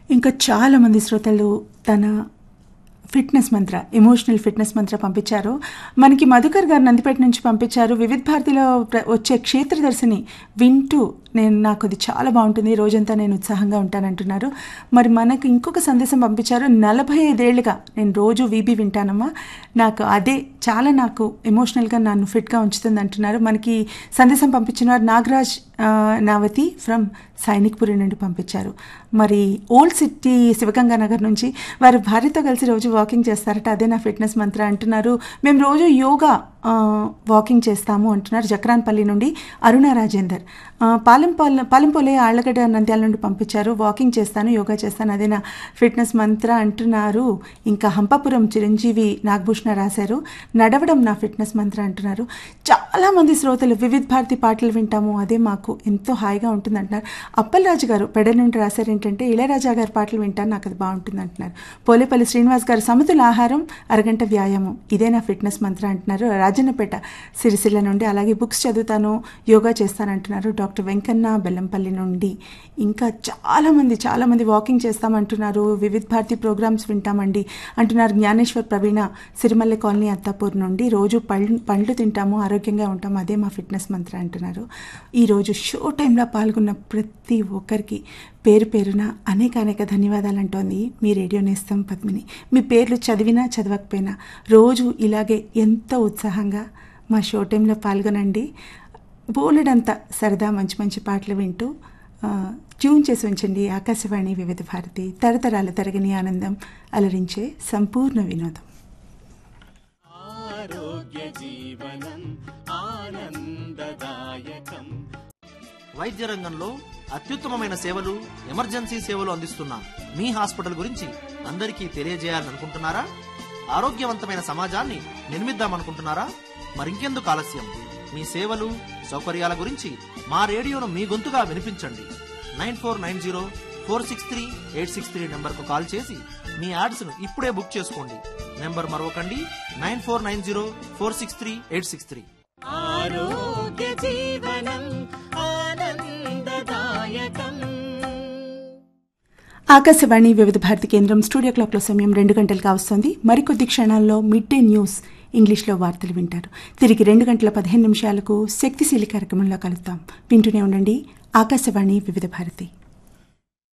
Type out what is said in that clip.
ఇంకా చాలామంది శ్రోతలు తన ఫిట్నెస్ మంత్ర ఎమోషనల్ ఫిట్నెస్ మంత్ర పంపించారు మనకి మధుకర్ గారు నందిపేట నుంచి పంపించారు వివిధ భారతిలో ప్ర- వచ్చే క్షేత్రదర్శిని వింటూ నేను నాకు అది చాలా బాగుంటుంది రోజంతా నేను ఉత్సాహంగా ఉంటానంటున్నారు మరి మనకు ఇంకొక సందేశం పంపించారు నలభై ఐదేళ్లుగా నేను రోజు వీబీ వింటానమ్మా నాకు అదే చాలా నాకు ఎమోషనల్గా నన్ను ఫిట్గా ఉంచుతుంది అంటున్నారు మనకి సందేశం పంపించిన వారు నాగరాజ్ ఆ, నావతి ఫ్రమ్ సైనిక్పురి నుండి పంపించారు మరి ఓల్డ్ సిటీ శివగంగా నగర్ నుంచి వారు భార్యతో కలిసి రోజు వాకింగ్ చేస్తారట అదే నా ఫిట్నెస్ మంత్ర అంటున్నారు మేము రోజు యోగా ఆ, వాకింగ్ చేస్తాము అంటున్నారు జక్రాన్పల్లి నుండి అరుణ రాజేందర్ ఆ, పాలెంపల్ పాలెంపోలే ఆళ్లగడ్డ నంద్యాల నుండి పంపించారు వాకింగ్ చేస్తాను యోగా చేస్తాను అదే నా ఫిట్నెస్ మంత్ర అంటున్నారు ఇంకా హంపాపురం చిరంజీవి నాగభూషణ రాశారు నడవడం నా ఫిట్నెస్ మంత్ర అంటున్నారు చాలామంది శ్రోతలు వివిధ భారతి పాటలు వింటాము అదే మాకు ఎంతో హాయిగా ఉంటుంది అంటున్నారు అప్పలరాజు గారు పెడ నుండి రాశారు ఏంటంటే ఇళయరాజా గారి పాటలు వింటాను నాకు అది బాగుంటుంది అంటున్నారు పోలేపల్లి శ్రీనివాస్ గారు సమతుల ఆహారం అరగంట వ్యాయామం ఇదే నా ఫిట్నెస్ మంత్ర అంటున్నారు రాజన్నపేట సిరిసిల్ల నుండి అలాగే బుక్స్ చదువుతాను యోగా చేస్తానంటున్నారు డాక్టర్ వెంకన్న బెల్లంపల్లి నుండి ఇంకా చాలామంది చాలామంది వాకింగ్ చేస్తామంటున్నారు వివిధ భారతి ప్రోగ్రామ్స్ వింటామండి అంటున్నారు జ్ఞానేశ్వర్ ప్రవీణ సిరిమల్లె కాలనీ అత్తాపూర్ నుండి రోజు పళ్ళు పండ్లు తింటాము ఆరోగ్యంగా ఉంటాము అదే మా ఫిట్నెస్ మంత్ర అంటున్నారు ఈరోజు షో టైంలో పాల్గొన్న ప్రతి ఒక్కరికి పేరు పేరున అనేక అనేక ధన్యవాదాలు అంటోంది మీ రేడియో నేస్తం పద్మిని మీ పేర్లు చదివినా చదవకపోయినా రోజు ఇలాగే ఎంతో ఉత్సాహంగా మా షో టైంలో పాల్గొనండి బోలెడంత సరదా మంచి మంచి పాటలు వింటూ ఆ, ట్యూన్ చేసి ఉంచండి ఆకాశవాణి వివిధ భారతి తరతరాల తరగని ఆనందం అలరించే సంపూర్ణ వినోదం ఆరోగ్య జీవనం ఆనందదాయకం వైద్య రంగంలో అత్యుత్తమమైన సేవలు ఎమర్జెన్సీ సేవలు అందిస్తున్న మీ హాస్పిటల్ గురించి అందరికీ తెలియజేయాలనుకుంటున్నారా ఆరోగ్యవంతమైన సమాజాన్ని నిర్మిద్దామనుకుంటున్నారా మరింకెందుకు ఆలస్యం మీ సేవలు సౌకర్యాల గురించి మా రేడియోను మీ గొంతుగా వినిపించండి nine four nine zero four six three eight six three నెంబర్కు కాల్ చేసి మీ యాడ్స్ను ఇప్పుడే బుక్ చేసుకోండి నెంబర్ మరొకండి nine four nine zero four six three eight six three ఆరోగ్య జీవనం ఆనందదాయకం ఆకాశవాణి వివిధ భారతి కేంద్రం స్టూడియో క్లాక్లో సమయం రెండు గంటలుగా వస్తుంది మరికొద్ది క్షణాల్లో మిడ్ డే న్యూస్ ఇంగ్లీష్లో వార్తలు వింటారు తిరిగి రెండు గంటల పదిహేను నిమిషాలకు శక్తిశీలి కార్యక్రమంలో కలుద్దాం వింటూనే ఉండండి ఆకాశవాణి వివిధ భారతి